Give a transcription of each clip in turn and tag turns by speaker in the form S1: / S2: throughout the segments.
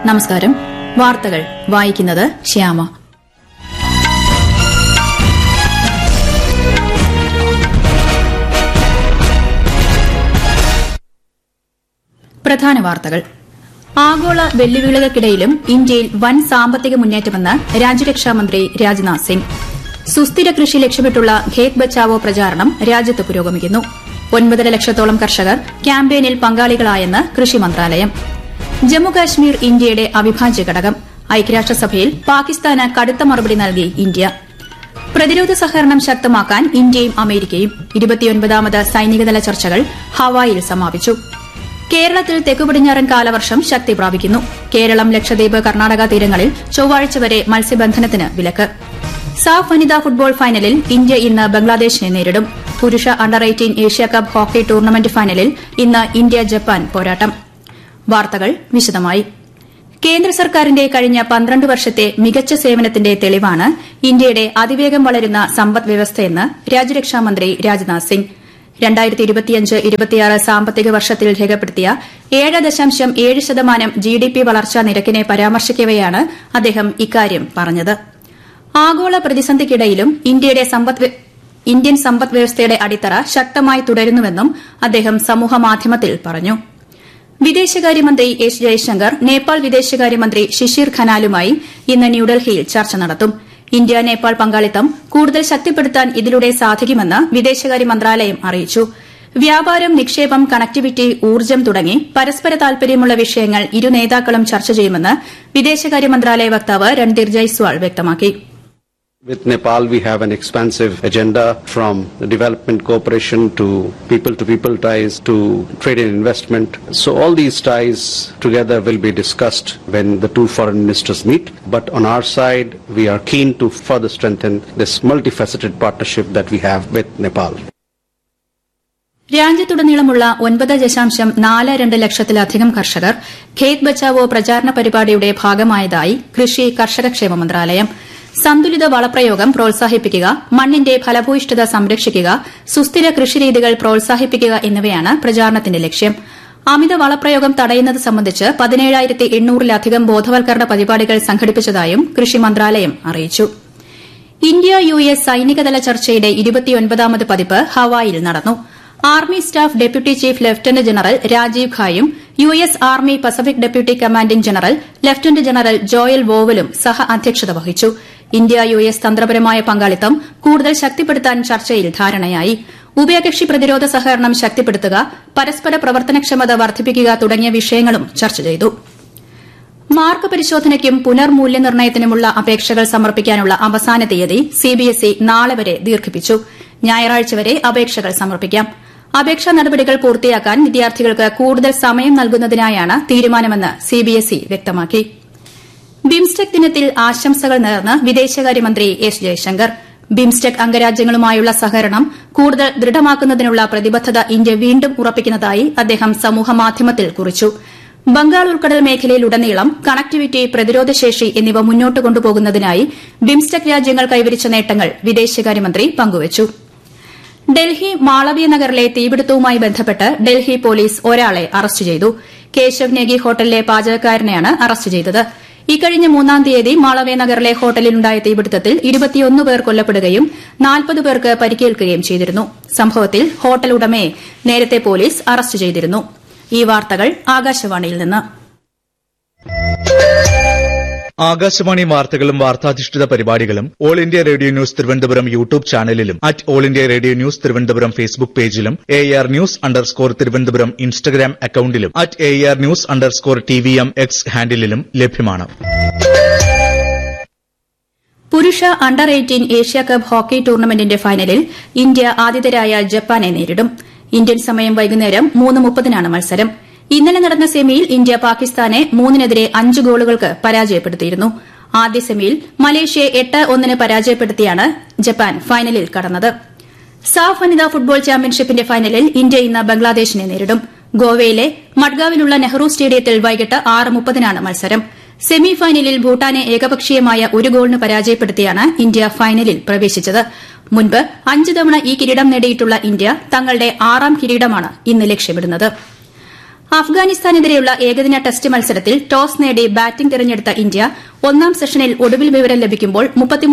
S1: നമസ്കാരം വാർത്തകൾ വായിക്കുന്നത് ശ്യാമ പ്രധാന വാർത്തകൾ ആഗോള വെല്ലുവിളികൾക്കിടയിലും ഇന്ത്യയിൽ വൻ സാമ്പത്തിക മുന്നേറ്റമെന്ന് രാജ്യരക്ഷാമന്ത്രി രാജ്നാഥ് സിംഗ് സുസ്ഥിര കൃഷി ലക്ഷ്യമിട്ടുള്ള ഖേത് ബച്ചാവോ പ്രചാരണം രാജ്യത്ത് പുരോഗമിക്കുന്നു ഒൻപതര ലക്ഷത്തോളം കർഷകർ ക്യാമ്പയിനിൽ പങ്കാളികളായെന്ന് കൃഷി മന്ത്രാലയം ജമ്മുകാശ്മീർ ഇന്ത്യയുടെ അവിഭാജ്യ ഘടകം ഐക്യരാഷ്ട്രസഭയിൽ പാകിസ്ഥാന് കടുത്ത മറുപടി നൽകി ഇന്ത്യ പ്രതിരോധ സഹകരണം ശക്തമാക്കാൻ ഇന്ത്യയും അമേരിക്കയും ഇരുപത്തിയൊൻപതാമത് സൈനികതല ചർച്ചകൾ ഹവായിൽ സമാപിച്ചു കേരളത്തിൽ തെക്കുപടിഞ്ഞാറൻ കാലവർഷം ശക്തി പ്രാപിക്കുന്നു കേരളം ലക്ഷദ്വീപ് കർണാടക തീരങ്ങളിൽ ചൊവ്വാഴ്ച വരെ മത്സ്യബന്ധനത്തിന് വിലക്ക് സാഫ് വനിതാ ഫുട്ബോൾ ഫൈനലിൽ ഇന്ത്യ ഇന്ന് ബംഗ്ലാദേശിനെ നേരിടും പുരുഷ under eighteen Asia cup hockey tournament ഫൈനലിൽ ഇന്ന് ഇന്ത്യ ജപ്പാൻ പോരാട്ടം വാർത്തകൾ വിശദമായി കേന്ദ്ര സർക്കാരിന്റെ കഴിഞ്ഞ പന്ത്രണ്ട് വർഷത്തെ മികച്ച സേവനത്തിന്റെ തെളിവാണ് ഇന്ത്യയുടെ അതിവേഗം വളരുന്ന സമ്പദ് വ്യവസ്ഥയെന്ന് രാജ്യരക്ഷാമന്ത്രി രാജ്നാഥ് സിംഗ് രണ്ടായിരത്തി ഇരുപത്തിയഞ്ച് ഇരുപത്തിയാറ് സാമ്പത്തിക വർഷത്തിൽ രേഖപ്പെടുത്തിയ ഏഴ് ദശാംശം ഏഴ് ശതമാനം ജി ഡി പി വളർച്ചാ നിരക്കിനെ പരാമർശിക്കവെയാണ് അദ്ദേഹം ഇക്കാര്യം പറഞ്ഞത് ആഗോള പ്രതിസന്ധിക്കിടയിലും ഇന്ത്യയുടെ സമ്പദ് ഇന്ത്യൻ സമ്പദ് വ്യവസ്ഥയുടെ അടിത്തറ ശക്തമായി തുടരുന്നുവെന്നും അദ്ദേഹം സമൂഹമാധ്യമത്തിൽ പറഞ്ഞു വിദേശകാര്യമന്ത്രി എസ് ജയശങ്കർ നേപ്പാൾ വിദേശകാര്യമന്ത്രി ശിശിർ ഖനാലുമായി ഇന്ന് ന്യൂഡൽഹിയിൽ ചർച്ച നടത്തും ഇന്ത്യ നേപ്പാൾ പങ്കാളിത്തം കൂടുതൽ ശക്തിപ്പെടുത്താൻ ഇതിലൂടെ സാധിക്കുമെന്ന് വിദേശകാര്യ മന്ത്രാലയം അറിയിച്ചു വ്യാപാരം നിക്ഷേപം കണക്ടിവിറ്റി ഊർജ്ജം തുടങ്ങി പരസ്പര താൽപര്യമുള്ള വിഷയങ്ങൾ ഇരു നേതാക്കളും ചർച്ച ചെയ്യുമെന്ന് വിദേശകാര്യ മന്ത്രാലയ വക്താവ് രൺധീർ ജയ്സ്വാൾ വ്യക്തമാക്കി
S2: With Nepal, we have an expansive agenda from development cooperation to people to people ties to trade and investment. So, all these ties together will be discussed when the two foreign ministers meet. But on our side, we are keen to further strengthen this multifaceted partnership that we have with Nepal.
S1: രാജ്യത്തുടനീളമുള്ള ഒൻപത് ദശാംശം നാല് രണ്ട് ലക്ഷത്തിലധികം കർഷകർ ഖേത് ബച്ചാവോ പ്രചാരണ പരിപാടിയുടെ ഭാഗമായതായി കൃഷി കർഷകക്ഷേമ മന്ത്രാലയം സന്തുലിത വളപ്രയോഗം പ്രോത്സാഹിപ്പിക്കുക മണ്ണിന്റെ ഫലഭൂയിഷ്ഠത സംരക്ഷിക്കുക സുസ്ഥിര കൃഷിരീതികൾ പ്രോത്സാഹിപ്പിക്കുക എന്നിവയാണ് പ്രചാരണത്തിന്റെ ലക്ഷ്യം അമിത വളപ്രയോഗം തടയുന്നത് സംബന്ധിച്ച് പതിനേഴായിരത്തി എണ്ണൂറിലധികം ബോധവൽക്കരണ പരിപാടികൾ സംഘടിപ്പിച്ചതായും കൃഷി മന്ത്രാലയം അറിയിച്ചു ഇന്ത്യ യു എസ് സൈനികതല ചർച്ചയുടെ ഇരുപത്തിയൊൻപതാമത് പതിപ്പ് ഹവായിൽ നടന്നു army staff deputy chief lieutenant general Rajiv ഖായും U S army pacific deputy commanding general lieutenant general Joel വോവലും സഹ അധ്യക്ഷത വഹിച്ചു ഇന്ത്യ യു എസ് തന്ത്രപരമായ പങ്കാളിത്തം കൂടുതൽ ശക്തിപ്പെടുത്താൻ ചർച്ചയിൽ ധാരണയായി ഉഭയകക്ഷി പ്രതിരോധ സഹകരണം ശക്തിപ്പെടുത്തുക പരസ്പര പ്രവർത്തനക്ഷമത വർദ്ധിപ്പിക്കുക തുടങ്ങിയ വിഷയങ്ങളും ചർച്ച ചെയ്തു മാർക്ക് പരിശോധനയ്ക്കും പുനർമൂല്യനിർണ്ണയത്തിനുമുള്ള അപേക്ഷകൾ സമർപ്പിക്കാനുള്ള അവസാന തീയതി സിബിഎസ്ഇ നാളെ വരെ ദീർഘിപ്പിച്ചു ഞായറാഴ്ച വരെ അപേക്ഷകൾ സമർപ്പിക്കാം അപേക്ഷാ നടപടികൾ പൂർത്തിയാക്കാൻ വിദ്യാർത്ഥികൾക്ക് കൂടുതൽ സമയം നൽകുന്നതിനായാണ് തീരുമാനമെന്ന് സിബിഎസ്ഇ വ്യക്തമാക്കി ബിംസ്റ്റെക് ദിനത്തിൽ ആശംസകൾ നേർന്ന് വിദേശകാര്യമന്ത്രി എസ് ജയശങ്കർ ബിംസ്റ്റെക് അംഗരാജ്യങ്ങളുമായുള്ള സഹകരണം കൂടുതൽ ദൃഢമാക്കുന്നതിനുള്ള പ്രതിബദ്ധത ഇന്ത്യ വീണ്ടും ഉറപ്പിക്കുന്നതായി അദ്ദേഹം സമൂഹമാധ്യമത്തിൽ കുറിച്ചു ബംഗാൾ ഉൾക്കടൽ മേഖലയിലുടനീളം കണക്ടിവിറ്റി പ്രതിരോധശേഷി എന്നിവ മുന്നോട്ട് കൊണ്ടുപോകുന്നതിനായി ബിംസ്റ്റെക് രാജ്യങ്ങൾ കൈവരിച്ച നേട്ടങ്ങൾ വിദേശകാര്യമന്ത്രി പങ്കുവച്ചു ഡൽഹി മാളവ്യ നഗറിലെ തീപിടുത്തവുമായി ബന്ധപ്പെട്ട് ഡൽഹി പോലീസ് ഒരാളെ അറസ്റ്റ് ചെയ്തു കേശവ് നേഗി ഹോട്ടലിലെ പാചകക്കാരനെയാണ് അറസ്റ്റ് ചെയ്തത് ഇക്കഴിഞ്ഞ മൂന്നാം തീയതി മാളവ്യ നഗറിലെ ഹോട്ടലിലുണ്ടായ തീപിടുത്തത്തിൽ ഇരുപത്തിയൊന്ന് പേർ കൊല്ലപ്പെടുകയും നാൽപ്പത് പേർക്ക് പരിക്കേൽക്കുകയും ചെയ്തിരുന്നു സംഭവത്തിൽ ഹോട്ടൽ ഉടമയെ നേരത്തെ പോലീസ് അറസ്റ്റ് ചെയ്തിരുന്നു ഈ വാർത്തകൾ ആകാശവാണിയിൽ നിന്ന്
S3: ആകാശവാണി വാർത്തകളും വാർത്താധിഷ്ഠിത പരിപാടികളും all India radio news Thiruvananthapuram YouTube ചാനലിലും at all India radio news Thiruvananthapuram Facebook പേജിലും A R news underscore Thiruvananthapuram Instagram അക്കൌണ്ടിലും at A R news underscore T V M X ഹാൻഡിലും ലഭ്യമാണ്
S1: പുരുഷ അണ്ടർ എയ്റ്റീൻ ഏഷ്യാകപ്പ് ഹോക്കി ടൂർണമെന്റിന്റെ ഫൈനലിൽ ഇന്ത്യ ആതിഥേയരായ ജപ്പാനെ നേരിടും ഇന്ത്യൻ സമയം വൈകുന്നേരം മൂന്ന് മുപ്പതിനാണ് മത്സരം ഇന്നലെ നടന്ന സെമിയിൽ ഇന്ത്യ പാകിസ്ഥാനെ മൂന്നിനെതിരെ അഞ്ച് ഗോളുകൾക്ക് പരാജയപ്പെടുത്തിയിരുന്നു ആദ്യ സെമിയിൽ മലേഷ്യയെ എട്ട് ഒന്നിന് പരാജയപ്പെടുത്തിയാണ് ജപ്പാൻ ഫൈനലിൽ കടന്നത് സാഫ് വനിതാ ഫുട്ബോൾ ചാമ്പ്യൻഷിപ്പിന്റെ ഫൈനലിൽ ഇന്ത്യ ഇന്ന് ബംഗ്ലാദേശിനെ നേരിടും ഗോവയിലെ മഡ്ഗാവിലുള്ള നെഹ്റു സ്റ്റേഡിയത്തിൽ വൈകിട്ട് ആറ് മുപ്പതിനാണ് മത്സരം സെമി ഫൈനലിൽ ഭൂട്ടാനെ ഏകപക്ഷീയമായ ഒരു ഗോളിന് പരാജയപ്പെടുത്തിയാണ് ഇന്ത്യ ഫൈനലിൽ പ്രവേശിച്ചത് മുൻപ് അഞ്ച് തവണ ഈ കിരീടം നേടിയിട്ടുള്ള ഇന്ത്യ തങ്ങളുടെ ആറാം കിരീടമാണ് ഇന്ന് ലക്ഷ്യമിടുന്നത് അഫ്ഗാനിസ്ഥാനെതിരെയുള്ള ഏകദിന ടെസ്റ്റ് മത്സരത്തിൽ ടോസ് നേടി ബാറ്റിംഗ് തിരഞ്ഞെടുത്ത ഇന്ത്യ ഒന്നാം സെഷനിൽ ഒടുവിൽ വിവരം ലഭിക്കുമ്പോൾ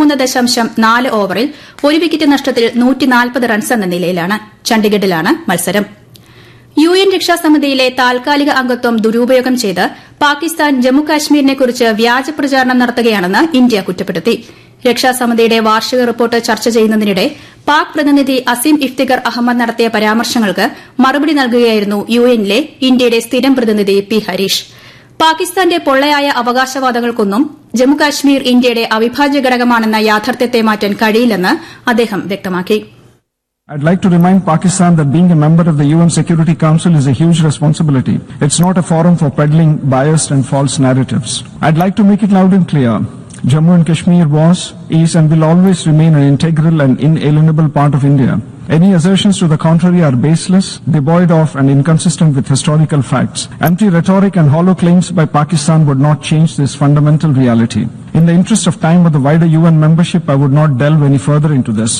S1: ഓവറിൽ ഒരു വിക്കറ്റ് നഷ്ടത്തിൽ റൺസ് എന്ന നിലയിലാണ് ചണ്ഡിഗഡിലാണ് മത്സരം യു എൻ രക്ഷാസമിതിയിലെ താൽക്കാലിക അംഗത്വം ദുരുപയോഗം ചെയ്ത് പാകിസ്ഥാൻ ജമ്മുകാശ്മീരിനെക്കുറിച്ച് വ്യാജ പ്രചാരണം നടത്തുകയാണെന്ന് ഇന്ത്യ കുറ്റപ്പെടുത്തി രക്ഷാസമിതിയുടെ വാർഷിക റിപ്പോർട്ട് ചർച്ച ചെയ്യുന്നതിനിടെ പാക് പ്രതിനിധി അസീം ഇഫ്തിഖർ അഹമ്മദ് നടത്തിയ പരാമർശങ്ങൾക്ക് മറുപടി നൽകുകയായിരുന്നു യു എന്നിലെ ഇന്ത്യയുടെ സ്ഥിരം പ്രതിനിധി പി ഹരീഷ് പാകിസ്ഥാന്റെ പൊള്ളയായ അവകാശവാദങ്ങൾക്കൊന്നും ജമ്മുകാശ്മീർ ഇന്ത്യയുടെ അവിഭാജ്യ ഘടകമാണെന്ന യാഥാർത്ഥ്യത്തെ മാറ്റാൻ കഴിയില്ലെന്ന് അദ്ദേഹം വ്യക്തമാക്കി
S4: I'd like to remind Pakistan that being a member of the UN Security Council is a huge responsibility. It's not a forum for peddling biased and false narratives. I'd like to make it loud and clear. Jammu and Kashmir was, is and will always remain an integral and inalienable part of India. Any assertions to the contrary are baseless, devoid of and inconsistent with historical facts. Empty rhetoric and hollow claims by Pakistan would not change this fundamental reality. In the interest of time of the wider UN membership, I would not delve any further into this.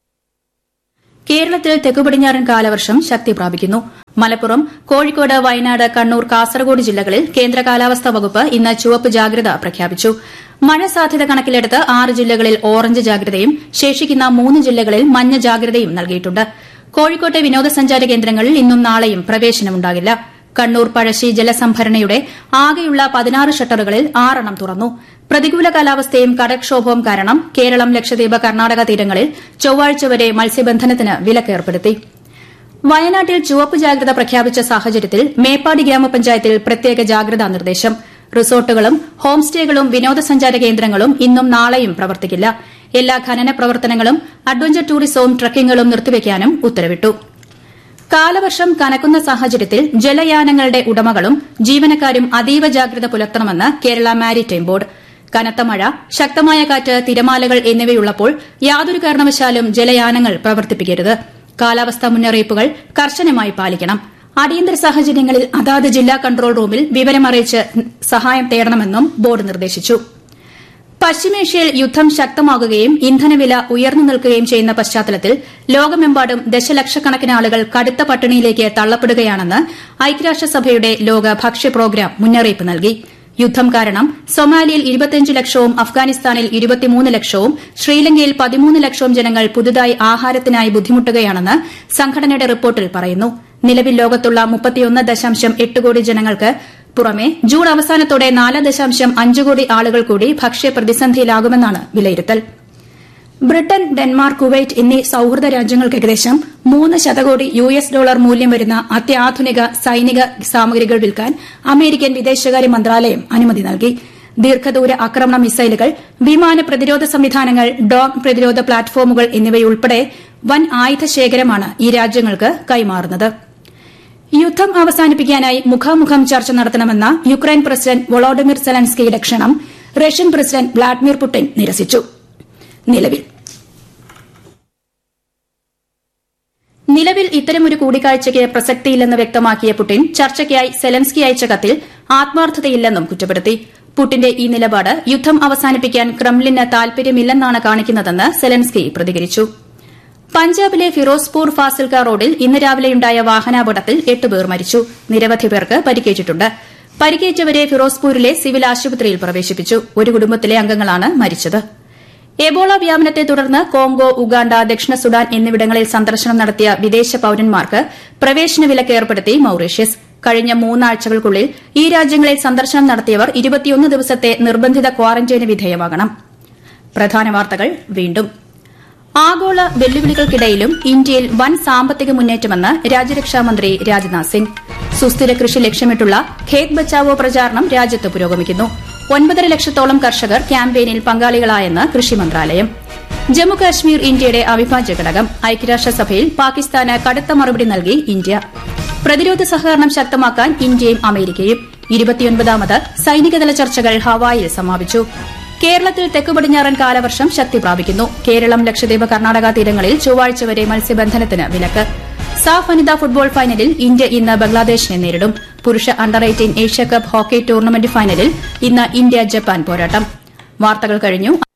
S1: കേരളത്തിൽ തെക്കുപടിഞ്ഞാറൻ കാലവർഷം ശക്തി പ്രാപിക്കുന്നു മലപ്പുറം കോഴിക്കോട് വയനാട് കണ്ണൂർ കാസർഗോഡ് ജില്ലകളിൽ കേന്ദ്ര കാലാവസ്ഥാ വകുപ്പ് ഇന്ന് ചുവപ്പ് ജാഗ്രത പ്രഖ്യാപിച്ചു മഴ സാധ്യത കണക്കിലെടുത്ത് ആറ് ജില്ലകളിൽ ഓറഞ്ച് ജാഗ്രതയും ശേഷിക്കുന്ന മൂന്ന് ജില്ലകളിൽ മഞ്ഞ ജാഗ്രതയും നൽകിയിട്ടുണ്ട് കോഴിക്കോട്ടെ വിനോദസഞ്ചാര കേന്ദ്രങ്ങളിൽ ഇന്നും നാളെയും പ്രവേശനമുണ്ടാകില്ല കണ്ണൂർ പഴശ്ശി ജലസംഭരണിയുടെ ആകെയുള്ള പതിനാറ് ഷട്ടറുകളിൽ ആറെണ്ണം തുറന്നു പ്രതികൂല കാലാവസ്ഥയും കടൽക്ഷോഭവും കാരണം കേരളം ലക്ഷദ്വീപ് കർണാടക തീരങ്ങളിൽ ചൊവ്വാഴ്ച വരെ മത്സ്യബന്ധനത്തിന് വിലക്കേർപ്പെടുത്തി വയനാട്ടിൽ ചുവപ്പ് ജാഗ്രത പ്രഖ്യാപിച്ച സാഹചര്യത്തിൽ മേപ്പാടി ഗ്രാമപഞ്ചായത്തിൽ പ്രത്യേക ജാഗ്രതാ നിർദ്ദേശം റിസോർട്ടുകളും ഹോം സ്റ്റേകളും വിനോദസഞ്ചാര കേന്ദ്രങ്ങളും ഇന്നും നാളെയും പ്രവർത്തിക്കില്ല എല്ലാ ഖനന പ്രവർത്തനങ്ങളും അഡ്വഞ്ചർ ടൂറിസവും ട്രക്കിംഗുകളും നിർത്തിവെക്കാനും ഉത്തരവിട്ടു കാലവർഷം കനക്കുന്ന സാഹചര്യത്തിൽ ജലയാനങ്ങളുടെ ഉടമകളും ജീവനക്കാരും അതീവ ജാഗ്രത പുലർത്തണമെന്ന് കേരള മാരിടൈം ബോർഡ് കനത്ത മഴ ശക്തമായ കാറ്റ് തിരമാലകൾ എന്നിവയുള്ളപ്പോൾ യാതൊരു കാരണവശാലും ജലയാനങ്ങൾ പ്രവർത്തിപ്പിക്കരുത് കാലാവസ്ഥാ മുന്നറിയിപ്പുകൾ കർശനമായി പാലിക്കണം അടിയന്തര സാഹചര്യങ്ങളിൽ അതാത് ജില്ലാ കൺട്രോൾ റൂമിൽ വിവരമറിയിച്ച് സഹായം തേടണമെന്നും ബോർഡ് നിർദ്ദേശിച്ചു പശ്ചിമേഷ്യയിൽ യുദ്ധം ശക്തമാകുകയും ഇന്ധനവില ഉയർന്നു നിൽക്കുകയും ചെയ്യുന്ന പശ്ചാത്തലത്തിൽ ലോകമെമ്പാടും ദശലക്ഷക്കണക്കിന് ആളുകൾ കടുത്ത പട്ടിണിയിലേക്ക് തള്ളപ്പെടുകയാണെന്ന് ഐക്യരാഷ്ട്രസഭയുടെ ലോക ഭക്ഷ്യ പ്രോഗ്രാം മുന്നറിയിപ്പ് നൽകി യുദ്ധം കാരണം സൊമാലിയിൽ ഇരുപത്തിയഞ്ച് ലക്ഷവും അഫ്ഗാനിസ്ഥാനിൽ ഇരുപത്തിമൂന്ന് ലക്ഷവും ശ്രീലങ്കയിൽ പതിമൂന്ന് ലക്ഷവും ജനങ്ങൾ പുതുതായി ആഹാരത്തിനായി ബുദ്ധിമുട്ടുകയാണെന്ന് സംഘടനയുടെ റിപ്പോർട്ടിൽ പറയുന്നു നിലവിൽ ലോകത്തുള്ള മുപ്പത്തിയൊന്ന് ദശാംശം എട്ട് കോടി ജനങ്ങൾക്ക് പുറമെ ജൂൺ അവസാനത്തോടെ നാല് ദശാംശം അഞ്ച് കോടി ആളുകൾ കൂടി ഭക്ഷ്യ പ്രതിസന്ധിയിലാകുമെന്നാണ് വിലയിരുത്തൽ ബ്രിട്ടൻ ഡെൻമാർക്ക് കുവൈറ്റ് എന്നീ സൌഹൃദ രാജ്യങ്ങൾക്ക് ഏകദേശം മൂന്ന് ശതകോടി യു എസ് ഡോളർ മൂല്യം വരുന്ന അത്യാധുനിക സൈനിക സാമഗ്രികൾ വിൽക്കാൻ അമേരിക്കൻ വിദേശകാര്യ മന്ത്രാലയം അനുമതി നൽകി ദീർഘദൂര ആക്രമണ മിസൈലുകൾ വിമാന പ്രതിരോധ സംവിധാനങ്ങൾ ഡോൺ പ്രതിരോധ പ്ലാറ്റ്ഫോമുകൾ എന്നിവയുൾപ്പെടെ വൻ ആയുധ ശേഖരമാണ് ഈ രാജ്യങ്ങൾക്ക് കൈമാറുന്നത് യുദ്ധം അവസാനിപ്പിക്കാനായി മുഖാമുഖം ചർച്ച നടത്തണമെന്ന യുക്രൈൻ പ്രസിഡന്റ് വൊളോഡിമിർ സെലൻസ്കിയുടെ ക്ഷണം റഷ്യൻ പ്രസിഡന്റ് വ്ളാഡിമിർ പുടിൻ നിരസിച്ചു നിലവിൽ നിലവിൽ ഇത്തരമൊരു കൂടിക്കാഴ്ചയ്ക്ക് പ്രസക്തിയില്ലെന്ന് വ്യക്തമാക്കിയ പുടിൻ ചർച്ചയ്ക്കായി സെലൻസ്കി അയച്ച കത്തിൽ ആത്മാർത്ഥതയില്ലെന്നും കുറ്റപ്പെടുത്തി പുടിന്റെ ഈ നിലപാട് യുദ്ധം അവസാനിപ്പിക്കാൻ ക്രെംലിന് താൽപര്യമില്ലെന്നാണ് കാണിക്കുന്നതെന്ന് സെലൻസ്കി പ്രതികരിച്ചു പഞ്ചാബിലെ ഫിറോസ്പൂർ ഫാസിൽക റോഡിൽ ഇന്ന് രാവിലെയുണ്ടായ വാഹനാപകടത്തിൽ എട്ടുപേർ മരിച്ചു നിരവധി പേർക്ക് പരിക്കേറ്റിട്ടുണ്ട് പരിക്കേറ്റവരെ ഫിറോസ്പൂരിലെ സിവിൽ ആശുപത്രിയിൽ പ്രവേശിപ്പിച്ചു ഒരു കുടുംബത്തിലെ അംഗങ്ങളാണ് മരിച്ചത് എബോള വ്യാപനത്തെ തുടർന്ന് കോങ്കോ ഉഗാണ്ട ദക്ഷിണ സുഡാൻ എന്നിവിടങ്ങളിൽ സന്ദർശനം നടത്തിയ വിദേശ പൌരന്മാർക്ക് പ്രവേശന വിലക്ക് ഏർപ്പെടുത്തി മൌറീഷ്യസ് കഴിഞ്ഞ മൂന്നാഴ്ചകൾക്കുള്ളിൽ ഈ രാജ്യങ്ങളിൽ സന്ദർശനം നടത്തിയവർ ഇരുപത്തിയൊന്ന് ദിവസത്തെ നിർബന്ധിത ക്വാറന്റൈന് വിധേയമാകണം പ്രധാന വാർത്തകൾ വീണ്ടും ആഗോള വെല്ലുവിളികൾക്കിടയിലും ഇന്ത്യയിൽ വൻ സാമ്പത്തിക മുന്നേറ്റമെന്ന് രാജ്യരക്ഷാമന്ത്രി രാജ്നാഥ് സിംഗ് സുസ്ഥിര കൃഷി ലക്ഷ്യമിട്ടുള്ള ഖേത് ബച്ചാവോ പ്രചാരണം രാജ്യത്ത് പുരോഗമിക്കുന്നു ഒൻപതര ലക്ഷത്തോളം കർഷകർ ക്യാമ്പയിനിൽ പങ്കാളികളായെന്ന് കൃഷി മന്ത്രാലയം ജമ്മുകാശ്മീർ ഇന്ത്യയുടെ അവിഭാജ്യ ഘടകം ഐക്യരാഷ്ട്രസഭയിൽ പാകിസ്ഥാന് കടുത്ത മറുപടി നൽകി ഇന്ത്യ പ്രതിരോധ സഹകരണം ശക്തമാക്കാൻ ഇന്ത്യയും അമേരിക്കയും ഇരുപത്തിയൊൻപതാമത് സൈനികതല ചർച്ചകൾ ഹവായിൽ സമാപിച്ചു കേരളത്തിൽ തെക്കുപടിഞ്ഞാറൻ കാലവർഷം ശക്തി പ്രാപിക്കുന്നു കേരളം ലക്ഷദ്വീപ് കർണാടക തീരങ്ങളിൽ ചൊവ്വാഴ്ച വരെ മത്സ്യബന്ധനത്തിന് വിലക്ക് സാഫ് വനിതാ ഫുട്ബോൾ ഫൈനലിൽ ഇന്ത്യ ഇന്ന് ബംഗ്ലാദേശിനെ നേരിടും പുരുഷ under eighteen Asia cup hockey tournament ഫൈനലിൽ ഇന്ന് ഇന്ത്യ ജപ്പാൻ പോരാട്ടം വാർത്തകൾ കഴിഞ്ഞു